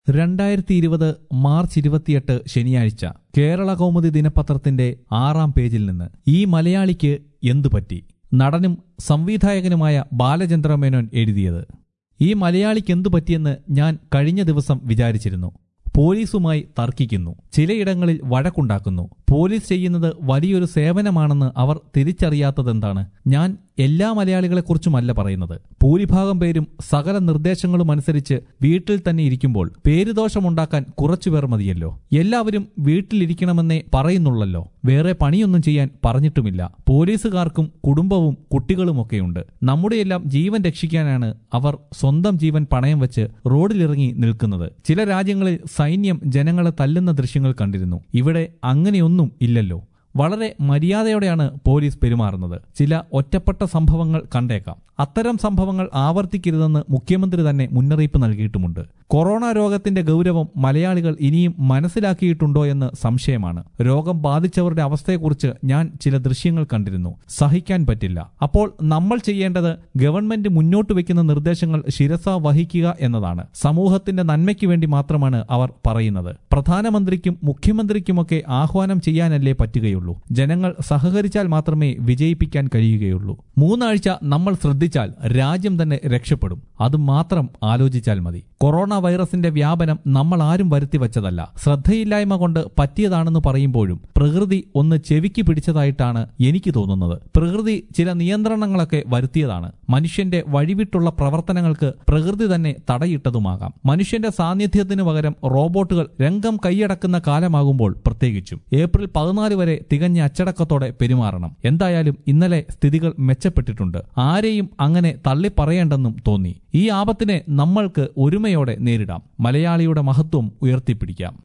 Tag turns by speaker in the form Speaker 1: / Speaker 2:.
Speaker 1: രണ്ടായിരത്തി ഇരുപത് മാർച്ച് ഇരുപത്തിയെട്ട് ശനിയാഴ്ച കേരള കൗമുദി ദിനപത്രത്തിന്റെ ആറാം പേജിൽ നിന്ന് ഈ മലയാളിക്ക് എന്തു പറ്റി നടനും സംവിധായകനുമായ ബാലചന്ദ്ര മേനോൻ എഴുതിയത് ഈ മലയാളിക്ക് എന്തു പറ്റിയെന്ന് ഞാൻ കഴിഞ്ഞ ദിവസം വിചാരിച്ചിരുന്നു പോലീസുമായി തർക്കിക്കുന്നു ചിലയിടങ്ങളിൽ വഴക്കുണ്ടാക്കുന്നു പോലീസ് ചെയ്യുന്നത് വലിയൊരു സേവനമാണെന്ന് അവർ തിരിച്ചറിയാത്തതെന്താണ് ഞാൻ എല്ലാ മലയാളികളെക്കുറിച്ചുമല്ല പറയുന്നത് ഭൂരിഭാഗം പേരും സകല നിർദ്ദേശങ്ങളും അനുസരിച്ച് വീട്ടിൽ തന്നെ ഇരിക്കുമ്പോൾ പേരുദോഷമുണ്ടാക്കാൻ കുറച്ചുപേർ മതിയല്ലോ എല്ലാവരും വീട്ടിലിരിക്കണമെന്നേ പറയുന്നുള്ളല്ലോ വേറെ പണിയൊന്നും ചെയ്യാൻ പറഞ്ഞിട്ടുമില്ല പോലീസുകാർക്കും കുടുംബവും കുട്ടികളുമൊക്കെയുണ്ട് നമ്മുടെയെല്ലാം ജീവൻ രക്ഷിക്കാനാണ് അവർ സ്വന്തം ജീവൻ പണയം വെച്ച് റോഡിലിറങ്ങി നിൽക്കുന്നത് ചില രാജ്യങ്ങളിൽ സൈന്യം ജനങ്ങളെ തല്ലുന്ന ദൃശ്യങ്ങൾ കണ്ടിരുന്നു ഇവിടെ അങ്ങനെയൊന്നും ഇല്ലല്ലോ വളരെ മര്യാദയോടെയാണ് പോലീസ് പെരുമാറുന്നത് ചില ഒറ്റപ്പെട്ട സംഭവങ്ങൾ കണ്ടേക്കാം അത്തരം സംഭവങ്ങൾ ആവർത്തിക്കരുതെന്ന് മുഖ്യമന്ത്രി തന്നെ മുന്നറിയിപ്പ് നൽകിയിട്ടുമുണ്ട് കൊറോണ രോഗത്തിന്റെ ഗൗരവം മലയാളികൾ ഇനിയും മനസ്സിലാക്കിയിട്ടുണ്ടോ എന്ന് സംശയമാണ് രോഗം ബാധിച്ചവരുടെ അവസ്ഥയെക്കുറിച്ച് ഞാൻ ചില ദൃശ്യങ്ങൾ കണ്ടിരുന്നു സഹിക്കാൻ പറ്റില്ല അപ്പോൾ നമ്മൾ ചെയ്യേണ്ടത് ഗവൺമെന്റ് മുന്നോട്ട് വെക്കുന്ന നിർദ്ദേശങ്ങൾ ശിരസ വഹിക്കുക എന്നതാണ് സമൂഹത്തിന്റെ നന്മയ്ക്ക് വേണ്ടി മാത്രമാണ് അവർ പറയുന്നത് പ്രധാനമന്ത്രിക്കും മുഖ്യമന്ത്രിക്കുമൊക്കെ ആഹ്വാനം ചെയ്യാനല്ലേ പറ്റുകയുള്ളൂ ജനങ്ങൾ സഹകരിച്ചാൽ മാത്രമേ വിജയിപ്പിക്കാൻ കഴിയുകയുള്ളൂ മൂന്നാഴ്ച നമ്മൾ ശ്രദ്ധിച്ചാൽ രാജ്യം തന്നെ രക്ഷപ്പെടും അത് മാത്രം ആലോചിച്ചാൽ മതി കൊറോണ വൈറസിന്റെ വ്യാപനം നമ്മൾ ആരും വരുത്തി വച്ചതല്ല ശ്രദ്ധയില്ലായ്മ കൊണ്ട് പറ്റിയതാണെന്ന് പറയുമ്പോഴും പ്രകൃതി ഒന്ന് ചെവിക്ക് പിടിച്ചതായിട്ടാണ് എനിക്ക് തോന്നുന്നത് പ്രകൃതി ചില നിയന്ത്രണങ്ങളൊക്കെ വരുത്തിയതാണ് മനുഷ്യന്റെ വഴിവിട്ടുള്ള പ്രവർത്തനങ്ങൾക്ക് പ്രകൃതി തന്നെ തടയിട്ടതുമാകാം മനുഷ്യന്റെ സാന്നിധ്യത്തിനു പകരം റോബോട്ടുകൾ രംഗം കൈയടക്കുന്ന കാലമാകുമ്പോൾ പ്രത്യേകിച്ചും ഏപ്രിൽ പതിനാല് വരെ തികഞ്ഞ അച്ചടക്കത്തോടെ പെരുമാറണം എന്തായാലും ഇന്നലെ സ്ഥിതികൾ മെച്ചപ്പെട്ടിട്ടുണ്ട് ആരെയും അങ്ങനെ തള്ളിപ്പറയേണ്ടെന്നും തോന്നി ഈ ആപത്തിനെ നമ്മൾക്ക് ഒരുമയോടെ നേരിടാം മലയാളിയുടെ മഹത്വം ഉയർത്തിപ്പിടിക്കാം